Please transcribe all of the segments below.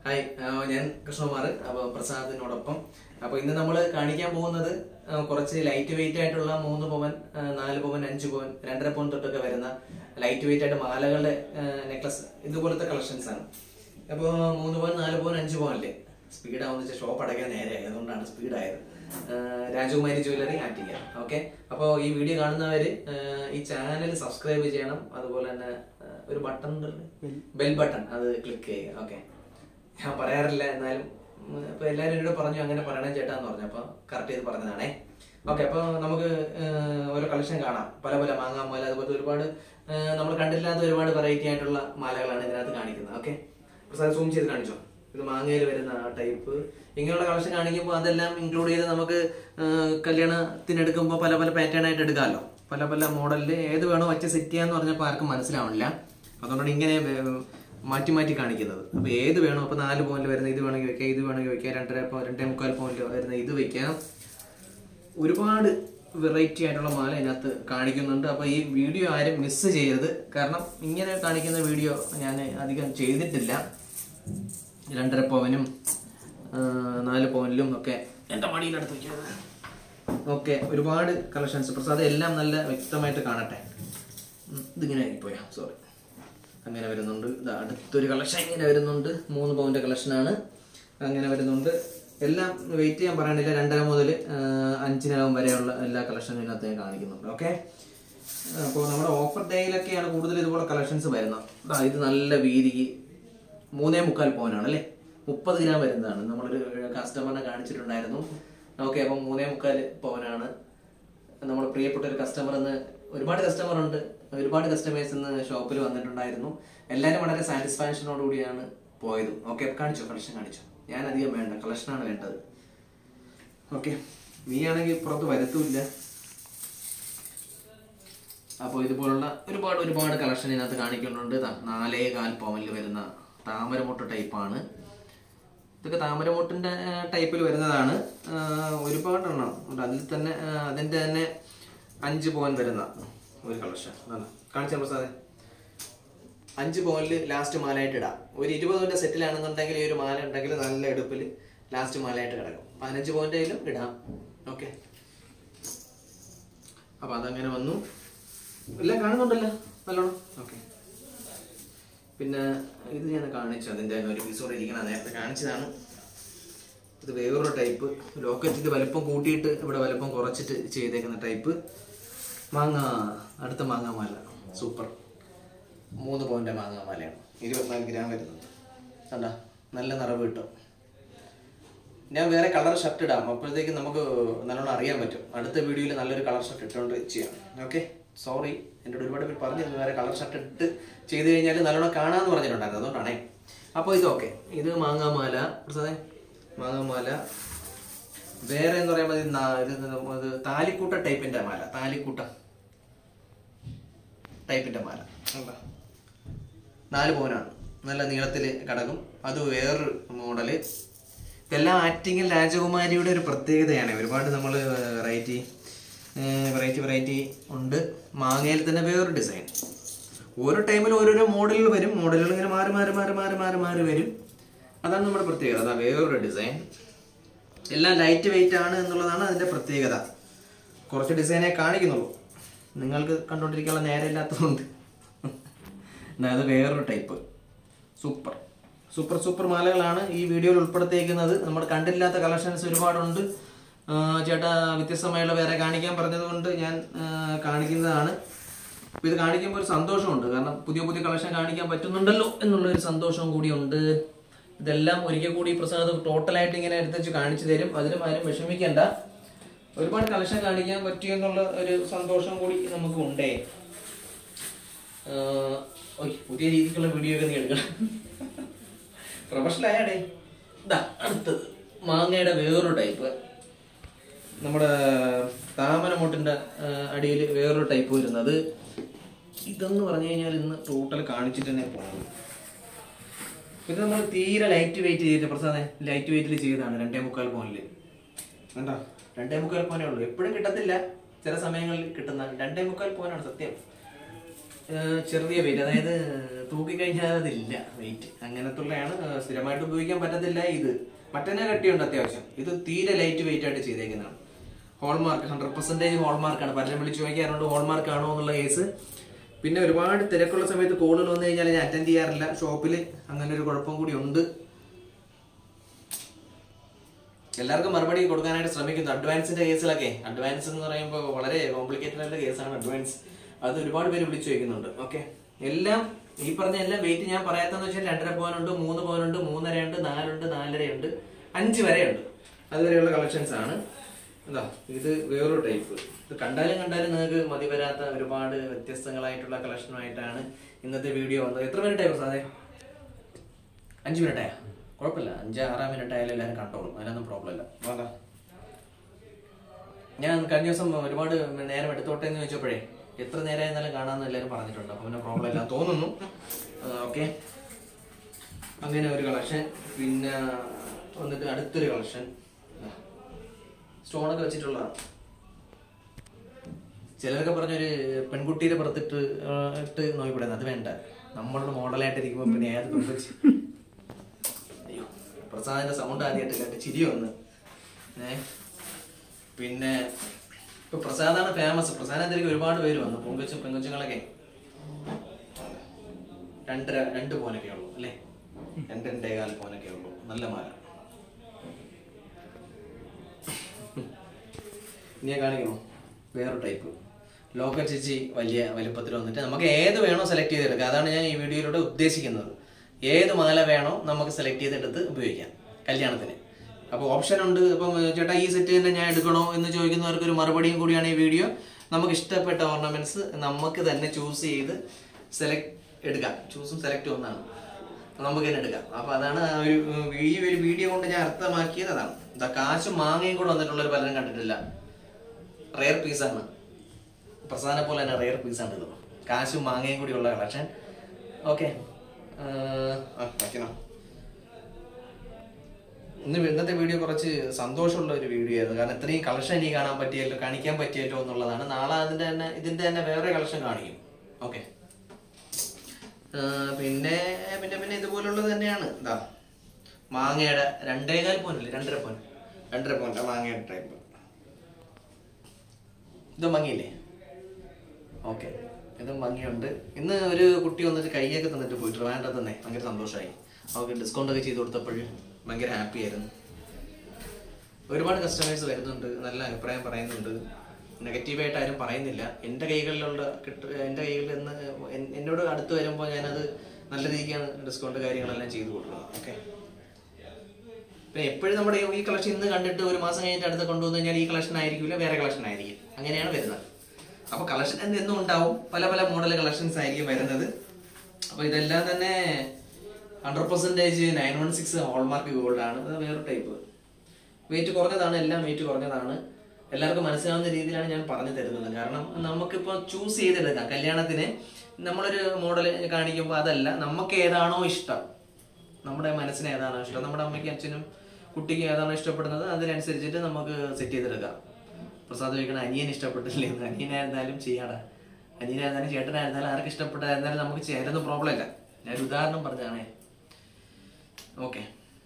Hi ആ, ഞാൻ കൃഷ്ണകുമാർ അപ്പോൾ പ്രസാദിനോടൊപ്പം അപ്പോൾ ഇന്ന് നമ്മൾ കാണിക്കാൻ പോകുന്നത് ആ, കുറച്ച് ലൈറ്റ് വെയിറ്റ് ആയിട്ടുള്ള മൂന്ന് പവൻ ആ, നാല് പവൻ അഞ്ച് പവൻ രണ്ടര പവൻ തൊട്ടൊക്കെ വരുന്ന ലൈറ്റ് വെയിറ്റ് ആയിട്ട് മാലകളുടെ നെക്ലസ് ഇതുപോലത്തെ കളക്ഷൻസ് ആണ് അപ്പോൾ മൂന്ന് പവൻ നാല് പവൻ അഞ്ച് പവൻ അല്ലേ സ്പീഡ് ആവുന്ന വെച്ചാൽ ഷോപ്പ് അടയ്ക്കാൻ നേരെ അതുകൊണ്ടാണ് സ്പീഡ് ആയത് ആ, രാജകുമാരി ജ്വല്ലറി ആറ്റിങ്ങ ഓക്കെ അപ്പോൾ ഈ വീഡിയോ കാണുന്നവര് ആ, ഈ ചാനൽ സബ്സ്ക്രൈബ് ചെയ്യണം അതുപോലെ തന്നെ ആ, ഒരു ബട്ടൺ ബെൽ ബട്ടൺ അത് ക്ലിക്ക് ചെയ്യുക ഓക്കെ ഞാൻ പറയാറില്ല എന്നാലും ഉം, ഇപ്പൊ എല്ലാവരും എന്നോട് പറഞ്ഞു അങ്ങനെ പറയണേ ചേട്ടാന്ന് പറഞ്ഞു അപ്പൊ കറക്റ്റ് ചെയ്ത് പറഞ്ഞതാണേ ഓക്കെ അപ്പൊ നമുക്ക് ഏഹ്, ഓരോ കളക്ഷൻ കാണാം പല പല മാങ്ങാമാല അതുപോലത്തെ ഒരുപാട് നമ്മൾ കണ്ടില്ലാത്ത ഒരുപാട് വെറൈറ്റി ആയിട്ടുള്ള മാലകളാണ് ഇതിനകത്ത് കാണിക്കുന്നത് ഓക്കെ പ്രസാദ് സൂം ചെയ്ത് കാണിച്ചോ ഇത് മാങ്ങയിൽ വരുന്ന ടൈപ്പ് ഇങ്ങനെയുള്ള കളക്ഷൻ കാണിക്കുമ്പോൾ അതെല്ലാം ഇൻക്ലൂഡ് ചെയ്ത് നമുക്ക് ഏഹ്, കല്യാണത്തിനെടുക്കുമ്പോൾ പല പല പാറ്റേൺ ആയിട്ട് എടുക്കാമല്ലോ പല പല മോഡലിൽ ഏത് വേണോ വച്ച് സെറ്റ് ചെയ്യാന്ന് പറഞ്ഞപ്പോൾ ആർക്കും മനസ്സിലാവണില്ല അതുകൊണ്ടാണ് ഇങ്ങനെ വേ- മാറ്റി മാറ്റി കാണിക്കുന്നത് അപ്പൊ ഏത് വേണോ അപ്പൊ നാല് പോയിന്റ് വരുന്ന ഇത് വേണമെങ്കിൽ വെക്കാം ഇത് വേണമെങ്കിൽ വെക്കാം രണ്ടര പോ രണ്ടേ മുക്കാൽ പോയിന്റ് വരുന്ന ഇത് വെക്കാം ഒരുപാട് വെറൈറ്റി ആയിട്ടുള്ള മാല ഇതിനകത്ത് കാണിക്കുന്നുണ്ട് അപ്പൊ ഈ വീഡിയോ ആരും മിസ് ചെയ്യരുത് കാരണം ഇങ്ങനെ കാണിക്കുന്ന വീഡിയോ ഞാൻ അധികം ചെയ്തിട്ടില്ല രണ്ടര പവനും ആ, നാല് പവനിലും ഒക്കെ എന്റെ മടിയിലെടുത്ത് വെക്കുന്നത് ഓക്കെ ഒരുപാട് കളക്ഷൻസ് പ്രസാദ് എല്ലാം നല്ല വ്യക്തമായിട്ട് കാണട്ടെ ഉം, ഇതിങ്ങനെ ആയിപ്പോയാ സോറി അങ്ങനെ വരുന്നുണ്ട് ഇത് അടുത്തൊരു കളക്ഷൻ ഇങ്ങനെ വരുന്നുണ്ട് മൂന്ന് പൗണ്ട് കളക്ഷനാണ് അങ്ങനെ വരുന്നുണ്ട് എല്ലാം വെയിറ്റ് ചെയ്യാൻ പറയണില്ല രണ്ടര മുതൽ അഞ്ചിനകം വരെയുള്ള എല്ലാ കളക്ഷനും ഇതിനകത്ത് ഞാൻ കാണിക്കുന്നുണ്ട് ഓക്കെ അപ്പോൾ നമ്മുടെ ഓഫർ ഡേയിലൊക്കെയാണ് കൂടുതൽ ഇതുപോലെ കളക്ഷൻസ് വരുന്നത് ദാ ഇത് നല്ല വീതിക്ക് മൂന്നേ മുക്കാൽ പവനാണ് അല്ലേ മുപ്പത് ഗ്രാം വരുന്നതാണ് നമ്മളൊരു കസ്റ്റമറിനെ കാണിച്ചിട്ടുണ്ടായിരുന്നു ഓക്കെ അപ്പം മൂന്നേ മുക്കാൽ പവനാണ് നമ്മുടെ പ്രിയപ്പെട്ട ഒരു കസ്റ്റമർ എന്ന് ഒരുപാട് കസ്റ്റമർ ഉണ്ട് ഒരുപാട് കസ്റ്റമേഴ്സ് ഇന്ന് ഷോപ്പിൽ വന്നിട്ടുണ്ടായിരുന്നു എല്ലാവരും വളരെ സാറ്റിസ്ഫാക്ഷനോട് കൂടിയാണ് പോയത് ഓക്കെ കാണിച്ചോ കളക്ഷൻ കാണിച്ചോ ഞാൻ അധികം വേണ്ട കളക്ഷനാണ് വേണ്ടത് ഓക്കെ നീ ആണെങ്കിൽ പുറത്ത് വരത്തുമില്ല അപ്പോൾ ഇതുപോലുള്ള ഒരുപാട് ഒരുപാട് കളക്ഷൻ ഇതിനകത്ത് കാണിക്കുന്നുണ്ട് ദാ നാലേ കാൽ പവനിൽ വരുന്ന താമരമുട്ട ടൈപ്പാണ് ഇതൊക്കെ താമരമുട്ടിന്റെ ടൈപ്പിൽ വരുന്നതാണ് ആ, ഒരുപാടെണ്ണം ഉണ്ട് അതിൽ തന്നെ ആ, അതിന്റെ തന്നെ അഞ്ച് പവൻ വരുന്ന ഒരു കളക്ഷൻ കാണിച്ചാൽ പ്രസാദേ അഞ്ച് പവനിൽ ലാസ്റ്റ് മാലയായിട്ട് ഇടാം ഒരു ഇരുപത് പവന്റെ സെറ്റിലാണെന്നുണ്ടെങ്കിൽ ഈ ഒരു മാല ഉണ്ടെങ്കിൽ നല്ല എടുപ്പിൽ ലാസ്റ്റ് മാലയായിട്ട് കിടക്കും പതിനഞ്ച് പവന്റെ കയ്യിലും ഇടാം ഓക്കെ അപ്പൊ അതങ്ങനെ വന്നു എല്ലാം കാണുന്നുണ്ടല്ലോ നല്ലോണം ഓക്കെ പിന്നെ ഇത് ഞാൻ കാണിച്ചു അതിന്റെ ഒരു പീസ് കൂടെ ഇരിക്കണം നേരത്തെ കാണിച്ചതാണ് ഇത് വേറൊരു ടൈപ്പ് ലോക്കറ്റിന്റെ വലുപ്പം കൂട്ടിയിട്ട് ഇവിടെ വലുപ്പം കുറച്ചിട്ട് ചെയ്തേക്കുന്ന ടൈപ്പ് മാങ്ങ അടുത്ത മാങ്ങാമാല സൂപ്പർ മൂന്ന് പോയിന്റ് മാങ്ങാമാലയാണ് ഇരുപത്തിനാല് ഗ്രാം വരുന്നുണ്ട് കണ്ട നല്ല നിറവ് കിട്ടും ഞാൻ വേറെ കളർ ഷർട്ട് ഇടാം അപ്പോഴത്തേക്ക് നമുക്ക് നല്ലോണം അറിയാൻ പറ്റും അടുത്ത വീഡിയോയിൽ നല്ലൊരു കളർ ഷർട്ട് ഇട്ടുകൊണ്ട് ചെയ്യാം ഓക്കെ സോറി എന്നോട് ഒരുപാട് പേര് പറഞ്ഞിരുന്നു വേറെ കളർ ഷർട്ട് ഇട്ട് ചെയ്ത് കഴിഞ്ഞാൽ നല്ലോണം കാണാമെന്ന് പറഞ്ഞിട്ടുണ്ടായിരുന്നു അതുകൊണ്ടാണേ അപ്പോൾ ഇത് ഓക്കെ ഇത് മാങ്ങാമാല പ്രസാദേ മാങ്ങാമാല വേറെ എന്ന് പറയുമ്പോൾ ഇത് നാ- ഇത് ഇത് താലിക്കൂട്ട ടൈപ്പിന്റെ മാല താലിക്കൂട്ട ടൈപ്പിന്റെ മാല കണ്ടോ? നാല് പവനാണ് നല്ല നീളത്തിൽ കിടക്കും അത് വേറൊരു മോഡല് ഇതെല്ലാം ആറ്റിങ്ങൽ രാജകുമാരിയുടെ ഒരു പ്രത്യേകതയാണ് ഒരുപാട് നമ്മൾ വെറൈറ്റി വെറൈറ്റി വെറൈറ്റി ഉണ്ട് മാങ്ങയിൽ തന്നെ വേറൊരു ഡിസൈൻ ഓരോ ടൈമിൽ ഓരോരോ മോഡലുകൾ വരും മോഡലുകൾ ഇങ്ങനെ മാറി മാറി മാറി മാറി മാറി മാറി വരും അതാണ് നമ്മുടെ പ്രത്യേകത അതാ വേറൊരു ഡിസൈൻ എല്ലാം ലൈറ്റ് വെയിറ്റ് ആണ് എന്നുള്ളതാണ് അതിന്റെ പ്രത്യേകത കുറച്ച് ഡിസൈനെ കാണിക്കുന്നുള്ളൂ നിങ്ങൾക്ക് കണ്ടുകൊണ്ടിരിക്കാനുള്ള നേരം ഇല്ലാത്തതുകൊണ്ട് അതായത് വേറൊരു ടൈപ്പ് സൂപ്പർ സൂപ്പർ സൂപ്പർ മാലകളാണ് ഈ വീഡിയോയിൽ ഉൾപ്പെടുത്തിയിരിക്കുന്നത് നമ്മൾ കണ്ടില്ലാത്ത കളക്ഷൻസ് ഒരുപാടുണ്ട് ആ, ചേട്ടാ വ്യത്യസ്തമായുള്ള വേറെ കാണിക്കാൻ പറഞ്ഞതുകൊണ്ട് ഞാൻ ആ, കാണിക്കുന്നതാണ് അപ്പോൾ ഇത് കാണിക്കുമ്പോൾ ഒരു സന്തോഷമുണ്ട് കാരണം പുതിയ പുതിയ കളക്ഷൻ കാണിക്കാൻ പറ്റുന്നുണ്ടല്ലോ എന്നുള്ള ഒരു സന്തോഷവും കൂടിയുണ്ട് ഇതെല്ലാം ഒരിക്കൽ കൂടി പ്രസാദ് ടോട്ടലായിട്ട് ഇങ്ങനെ എടുത്തുവെച്ച് കാണിച്ചു തരും അതിനും ആരും വിഷമിക്കേണ്ട ഒരുപാട് കളക്ഷൻ കാണിക്കാൻ പറ്റിയെന്നുള്ള ഒരു സന്തോഷം കൂടി നമുക്ക് ഉണ്ടേ ആഹ് ഓയ്, പുതിയ രീതിക്കുള്ള വീഡിയോ ഒക്കെ നീ എടുക്കണം പ്രൊഫഷണൽ ആയാടേ ഇതാ അടുത്തത് മാങ്ങയുടെ വേറൊരു ടൈപ്പ് നമ്മുടെ താമരമുട്ടിന്റെ അടിയിൽ വേറൊരു ടൈപ്പ് വരുന്നത് ഇതെന്ന് പറഞ്ഞു കഴിഞ്ഞാൽ ഇന്ന് ടോട്ടൽ കാണിച്ചിട്ട് തന്നെ പോകും ഇത് നമ്മൾ തീരെ ലൈറ്റ് വെയിറ്റ് ചെയ്തിട്ട് പ്രസാദേ ലൈറ്റ് വെയിറ്റിൽ ചെയ്തതാണ് രണ്ടേ മുക്കാൽ പോയിന്റിൽ കണ്ടോ രണ്ടേ മുക്കാൽ പോനേ ഉള്ളൂ എപ്പോഴും കിട്ടത്തില്ല ചില സമയങ്ങളിൽ കിട്ടുന്ന രണ്ടേ മുക്കാൽ പോനാണ് സത്യം ഏഹ് ചെറിയ വെയിറ്റ് അതായത് തൂക്കി കഴിഞ്ഞാൽ അതില്ല വെയിറ്റ് അങ്ങനത്തുള്ളതാണ് ആ, സ്ഥിരമായിട്ട് ഉപയോഗിക്കാൻ പറ്റത്തില്ല ഇത് മറ്റന്നെ കട്ടിയുണ്ട് അത്യാവശ്യം ഇത് തീരെ ലൈറ്റ് വെയിറ്റ് ആയിട്ട് ചെയ്തേക്കുന്നതാണ് ഹോൾമാർക്ക് ഹൺഡ്രഡ് പെർസെന്റേജ് ഹോൾമാർക്കാണ് പലരും വിളിച്ച് ചോദിക്കാറുണ്ട് ഹോൾമാർക്ക് ആണോ എന്നുള്ള കേസ് പിന്നെ ഒരുപാട് തിരക്കുള്ള സമയത്ത് കോളുകൾ വന്നു കഴിഞ്ഞാൽ ഞാൻ അറ്റൻഡ് ചെയ്യാറില്ല ഷോപ്പിൽ അങ്ങനെ ഒരു കുഴപ്പം കൂടി ഉണ്ട് എല്ലാവർക്കും മറുപടി കൊടുക്കാനായിട്ട് ശ്രമിക്കുന്നു അഡ്വാൻസിന്റെ കേസിലൊക്കെ അഡ്വാൻസ് എന്ന് പറയുമ്പോൾ വളരെ കോംപ്ലിക്കേറ്റഡ് ആയിട്ടുള്ള കേസാണ് അഡ്വാൻസ് അത് ഒരുപാട് പേര് വിളിച്ചു ചോദിക്കുന്നുണ്ട് ഓക്കെ എല്ലാം ഈ പറഞ്ഞ എല്ലാം വെയിറ്റ് ഞാൻ പറയാത്തെന്ന് വെച്ചാൽ രണ്ടര പവനുണ്ട് മൂന്ന് പവനുണ്ട് മൂന്നരയുണ്ട് നാലുണ്ട് നാലരയുണ്ട് അഞ്ച് വരെയുണ്ട് അതുവരെയുള്ള കളക്ഷൻസ് ആണ് എന്താ ഇത് വേറൊരു ടൈപ്പ് ഇത് കണ്ടാലും കണ്ടാലും നിങ്ങൾക്ക് മതി വരാത്ത ഒരുപാട് വ്യത്യസ്തങ്ങളായിട്ടുള്ള കളക്ഷനുമായിട്ടാണ് ഇന്നത്തെ വീഡിയോ വന്നത് എത്ര മിനിറ്റ് ആയി പ്രസാദേ അഞ്ച് മിനിറ്റായ കുഴപ്പമില്ല അഞ്ച് ആറാം മിനിറ്റ് ആയാലും എല്ലാവരും കണ്ടോളും അതിനൊന്നും പ്രോബ്ലം ഇല്ല വേണ്ട ഞാൻ കഴിഞ്ഞ ദിവസം ഒരുപാട് നേരം എടുത്തോട്ടെ എന്ന് ചോദിച്ചപ്പോഴേ എത്ര നേരം ആയിരുന്നാലും കാണാമെന്ന് എല്ലാവരും പറഞ്ഞിട്ടുണ്ട് അപ്പൊ പിന്നെ പ്രോബ്ലം ഇല്ല തോന്നുന്നു ഓക്കെ അങ്ങനെ ഒരു കളക്ഷൻ പിന്നെ വന്നിട്ട് അടുത്തൊരു കളക്ഷൻ സ്റ്റോണൊക്കെ വെച്ചിട്ടുള്ളതാണ് ചിലരൊക്കെ പറഞ്ഞൊരു പെൺകുട്ടിയുടെ പുറത്തിട്ട് ആ, ഇട്ട് നോക്കിപ്പെടുന്നത് അത് വേണ്ട നമ്മളുടെ മോഡലായിട്ടിരിക്കുമ്പോ പിന്നെ ഏത് പെൺകുച്ചി അയ്യോ പ്രസാദിന്റെ സൗണ്ട് ആദ്യമായിട്ട് കേട്ട് ചിരി വന്ന് ഏ പിന്നെ ഇപ്പൊ പ്രസാദാണ് ഫേമസ് പ്രസാദത്തിലേക്ക് ഒരുപാട് പേര് വന്നു പൊങ്കൊച്ചും പെങ്കൊച്ചുങ്ങളൊക്കെ രണ്ടര രണ്ട് പോനൊക്കെ ഉള്ളൂ അല്ലേ രണ്ട് രണ്ടേകാൽ പോനൊക്കെ ഉള്ളൂ നല്ല മാല ഇനി ഞാൻ കാണിക്കണോ വേറൊരു ടൈപ്പ് ലോക്കൽ ചേച്ചി വലിയ വലിപ്പത്തിൽ വന്നിട്ട് നമുക്ക് ഏത് വേണോ സെലക്ട് ചെയ്തെടുക്കാം അതാണ് ഞാൻ ഈ വീഡിയോയിലൂടെ ഉദ്ദേശിക്കുന്നത് ഏത് മാല വേണോ നമുക്ക് സെലക്ട് ചെയ്തെടുത്ത് ഉപയോഗിക്കാം കല്യാണത്തിന് അപ്പോൾ ഓപ്ഷൻ ഉണ്ട് ഇപ്പം ചേട്ടാ ഈ സെറ്റ് തന്നെ ഞാൻ എടുക്കണോ എന്ന് ചോദിക്കുന്നവർക്ക് ഒരു മറുപടിയും കൂടിയാണ് ഈ വീഡിയോ നമുക്ക് ഇഷ്ടപ്പെട്ട ഓർണമെന്റ്സ് നമുക്ക് തന്നെ ചൂസ് ചെയ്ത് സെലക്ട് എടുക്കാം ചൂസും സെലക്ട് ഒന്നാണ് നമുക്ക് തന്നെ എടുക്കാം അപ്പൊ അതാണ് ആ ഒരു ഉം, ഈ ഒരു വീഡിയോ കൊണ്ട് ഞാൻ അർത്ഥമാക്കിയത് അതാണ് ഇതാ കാശും മാങ്ങയും കൂടെ വന്നിട്ടുള്ളവർ പലരും കണ്ടിട്ടില്ല റെയർ പീസാണ് പ്രസാദനെ പോലെ തന്നെ റെയർ പീസാണ് ഇത് കാശും മാങ്ങയും കൂടിയുള്ള കളക്ഷൻ ഓക്കെ ഇന്ന് ഇന്നത്തെ വീഡിയോ കുറച്ച് സന്തോഷമുള്ള ഒരു വീഡിയോ ആയിരുന്നു കാരണം ഇത്രയും കളക്ഷൻ എനിക്ക് കാണാൻ പറ്റിയല്ലോ കാണിക്കാൻ പറ്റിയല്ലോ എന്നുള്ളതാണ് നാളെ അതിന്റെ തന്നെ ഇതിന്റെ തന്നെ വേറെ കളക്ഷൻ കാണിക്കും ഓക്കെ പിന്നെ പിന്നെ പിന്നെ ഇതുപോലുള്ളത് തന്നെയാണ് ഇതാ മാങ്ങയുടെ രണ്ടേകാൽ പോനല്ലേ രണ്ടര പോൻ രണ്ടര പോൻ്റെ മാങ്ങയുടെ ടൈപ്പ് ഇതും ഭംഗിയില്ലേ ഓക്കെ ഇതും ഭംഗിയുണ്ട് ഇന്ന് ഒരു കുട്ടി വന്നിട്ട് കൈയൊക്കെ തന്നിട്ട് പോയിട്ട് വേണ്ട തന്നെ ഭയങ്കര സന്തോഷമായി അവർക്ക് ഡിസ്കൗണ്ട് ഒക്കെ ചെയ്ത് കൊടുത്തപ്പോൾ ഭയങ്കര ഹാപ്പി ആയിരുന്നു ഒരുപാട് കസ്റ്റമേഴ്സ് വരുന്നുണ്ട് നല്ല അഭിപ്രായം പറയുന്നുണ്ട് നെഗറ്റീവായിട്ട് ആരും പറയുന്നില്ല എൻ്റെ കൈകളിലുള്ള കിട്ട എൻ്റെ കൈകളിൽ നിന്ന് എൻ- എന്നോട് അടുത്ത് വരുമ്പോൾ ഞാനത് നല്ല രീതിക്കാണ് ഡിസ്കൗണ്ട് കാര്യങ്ങളെല്ലാം ചെയ്തു കൊടുക്കുന്നത് ഓക്കെ പിന്നെ എപ്പോഴും നമ്മുടെ ഈ കളക്ഷൻ ഇന്ന് കണ്ടിട്ട് ഒരു മാസം കഴിഞ്ഞിട്ട് അടുത്ത് കൊണ്ടുവന്നു കഴിഞ്ഞാൽ ഈ കളക്ഷൻ ആയിരിക്കില്ല വേറെ കളക്ഷൻ ആയിരിക്കും അങ്ങനെയാണ് വരുന്നത് അപ്പൊ കളക്ഷൻ എന്നും ഉണ്ടാവും പല പല മോഡൽ കളക്ഷൻസ് ആയിരിക്കും വരുന്നത് അപ്പൊ ഇതെല്ലാം തന്നെ hundred percentage nine one six hallmark gold ആണ് അത് വേറെ ടൈപ്പ് വെയിറ്റ് കുറഞ്ഞതാണ് എല്ലാം വെയിറ്റ് കുറഞ്ഞതാണ് എല്ലാവർക്കും മനസ്സിലാവുന്ന രീതിയിലാണ് ഞാൻ പറഞ്ഞു തരുന്നത് കാരണം നമുക്കിപ്പോൾ ചൂസ് ചെയ്തെടുക്കാം കല്യാണത്തിന് നമ്മളൊരു മോഡൽ കാണിക്കുമ്പോൾ അതല്ല നമുക്ക് ഏതാണോ ഇഷ്ടം നമ്മുടെ മനസ്സിന് ഏതാണോ ഇഷ്ടം നമ്മുടെ അമ്മയ്ക്കും അച്ഛനും കുട്ടിക്ക് ഏതാണോ ഇഷ്ടപ്പെടുന്നത് അതിനനുസരിച്ചിട്ട് നമുക്ക് സെറ്റ് ചെയ്തെടുക്കാം പ്രസാദ് ചോദിക്കണം അനിയൻ ഇഷ്ടപ്പെട്ടില്ലേ എന്ന് അനിയനായിരുന്നാലും ചെയ്യാടാ അനിയനായിരുന്നാലും ചേട്ടനായിരുന്നാലും ആർക്ക് ഇഷ്ടപ്പെട്ടായിരുന്നാലും നമുക്ക് ചേരുന്ന പ്രോബ്ലം ഇല്ല ഞാനൊരു ഉദാഹരണം പറഞ്ഞാണേ ഓക്കെ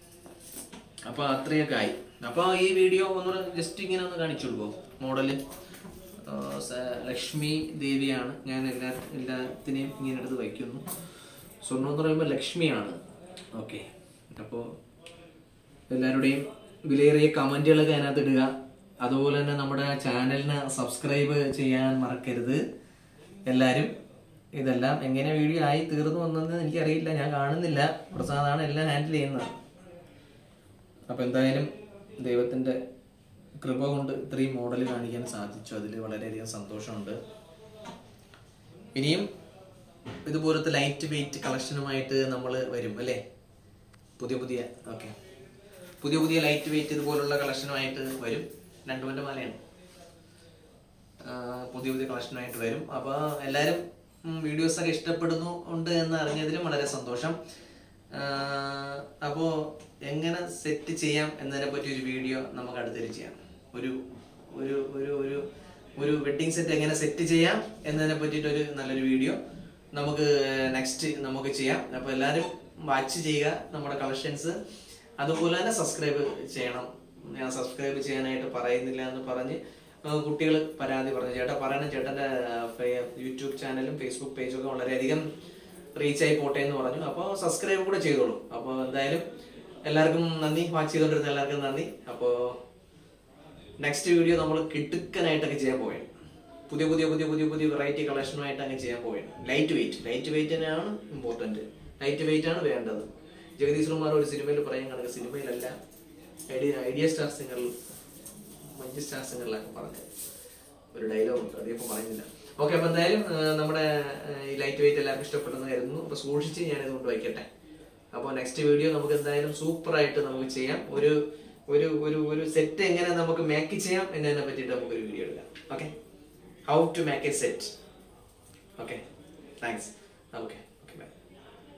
അപ്പൊ അത്രയൊക്കെ ആയി അപ്പൊ ഈ വീഡിയോ ഒന്ന് ജസ്റ്റ് ഇങ്ങനെ ഒന്ന് കാണിച്ചു കൊടുക്കോ മോഡല് ആ, സ- ലക്ഷ്മി ദേവിയാണ് ഞാൻ എല്ലാ എല്ലാത്തിനെയും ഇങ്ങനെ എടുത്ത് വയ്ക്കുന്നു സ്വർണ്ണം എന്ന് പറയുമ്പോൾ ലക്ഷ്മിയാണ് ഓക്കെ അപ്പോൾ എല്ലാവരുടെയും വിലയേറിയ കമൻറ്റുകളൊക്കെ അതിനകത്ത് ഇടുക അതുപോലെ തന്നെ നമ്മുടെ ചാനലിന് സബ്സ്ക്രൈബ് ചെയ്യാൻ മറക്കരുത് എല്ലാവരും ഇതെല്ലാം എങ്ങനെ വീഡിയോ ആയി തീർന്നു വന്നെന്ന് എനിക്കറിയില്ല ഞാൻ കാണുന്നില്ല പ്രസാദാണ് എല്ലാം ഹാൻഡിൽ ചെയ്യുന്നത് അപ്പോൾ എന്തായാലും ദൈവത്തിൻ്റെ കൃപ കൊണ്ട് ഇത്രയും മോഡൽ കാണിക്കാൻ സാധിച്ചു അതിൽ വളരെയധികം സന്തോഷമുണ്ട് ഇനിയും ഇതുപോലത്തെ ലൈറ്റ് വെയിറ്റ് കളക്ഷനുമായിട്ട് നമ്മൾ വരും അല്ലേ പുതിയ പുതിയ ഓക്കെ പുതിയ പുതിയ ലൈറ്റ് വെയിറ്റ് ഇതുപോലുള്ള കളക്ഷനുമായിട്ട് വരും രണ്ടു മൻ്റെ മാലയാണ് ആ, പുതിയ പുതിയ കളക്ഷനായിട്ട് വരും അപ്പോൾ എല്ലാവരും വീഡിയോസ് ഒക്കെ ഇഷ്ടപ്പെടുന്നു ഉണ്ട് എന്ന് അറിഞ്ഞതിലും വളരെ സന്തോഷം അപ്പോൾ എങ്ങനെ സെറ്റ് ചെയ്യാം എന്നതിനെ പറ്റി ഒരു വീഡിയോ നമുക്ക് അടുത്തൊരു ചെയ്യാം ഒരു ഒരു ഒരു ഒരു ഒരു വെഡ്ഡിങ് സെറ്റ് എങ്ങനെ സെറ്റ് ചെയ്യാം എന്നതിനെ പറ്റിയിട്ട് ഒരു നല്ലൊരു വീഡിയോ നമുക്ക് നെക്സ്റ്റ് നമുക്ക് ചെയ്യാം അപ്പോൾ എല്ലാവരും വാച്ച് ചെയ്യുക നമ്മുടെ കളക്ഷൻസ് അതുപോലെ തന്നെ സബ്സ്ക്രൈബ് ചെയ്യണം ഞാൻ സബ്സ്ക്രൈബ് ചെയ്യാനായിട്ട് പറയുന്നില്ല എന്ന് പറഞ്ഞ് കുട്ടികൾ പരാതി പറഞ്ഞു ചേട്ടാ പറയണം ചേട്ടൻ്റെ യൂട്യൂബ് ചാനലും ഫേസ്ബുക്ക് പേജും ഒക്കെ വളരെയധികം റീച്ച് ആയി പോട്ടെ എന്ന് പറഞ്ഞു അപ്പോൾ സബ്സ്ക്രൈബ് കൂടെ ചെയ്തോളൂ അപ്പോൾ എന്തായാലും എല്ലാവർക്കും നന്ദി വാച്ച് ചെയ്തുകൊണ്ടിരുന്ന എല്ലാവർക്കും നന്ദി അപ്പോൾ നെക്സ്റ്റ് വീഡിയോ നമ്മൾ കിടുക്കനായിട്ടൊക്കെ ചെയ്യാൻ പോവുകയാണ് പുതിയ പുതിയ പുതിയ പുതിയ പുതിയ വെറൈറ്റി കളക്ഷനുമായിട്ട് അങ്ങ് ചെയ്യാൻ പോവുകയാണ് ലൈറ്റ് വെയിറ്റ് ലൈറ്റ് വെയിറ്റ് തന്നെയാണ് ഇമ്പോർട്ടൻറ്റ് ലൈറ്റ് വെയിറ്റ് ആണ് വേണ്ടത് ജഗദീഷ് കുമാർ ഒരു സിനിമയിൽ പറയാൻ കണക്ക് സിനിമയിലല്ല ഐഡിയ ഐഡിയ സ്റ്റാർ സിംഗറിൽ മഞ്ച് സ്റ്റാർ സിംഗറിലൊക്കെ പറഞ്ഞത് ഒരു ഡയലോഗ് ഉണ്ട് അതിപ്പോൾ പറയുന്നില്ല ഓക്കെ അപ്പോൾ എന്തായാലും ആ, നമ്മുടെ ആ, ഈ ലൈറ്റ് വെയിറ്റ് എല്ലാവർക്കും ഇഷ്ടപ്പെട്ടെന്ന് കരുതുന്നു അപ്പോൾ സൂക്ഷിച്ച് ഞാനിത് കൊണ്ട് വയ്ക്കട്ടെ അപ്പോൾ നെക്സ്റ്റ് വീഡിയോ നമുക്ക് എന്തായാലും സൂപ്പറായിട്ട് നമുക്ക് ചെയ്യാം ഒരു ഒരു ഒരു ഒരു സെറ്റ് എങ്ങനെ നമുക്ക് മേക്ക് ചെയ്യാം എന്നതിനെ പറ്റിയിട്ട് നമുക്കൊരു വീഡിയോ എടുക്കാം okay how to make a set okay thanks okay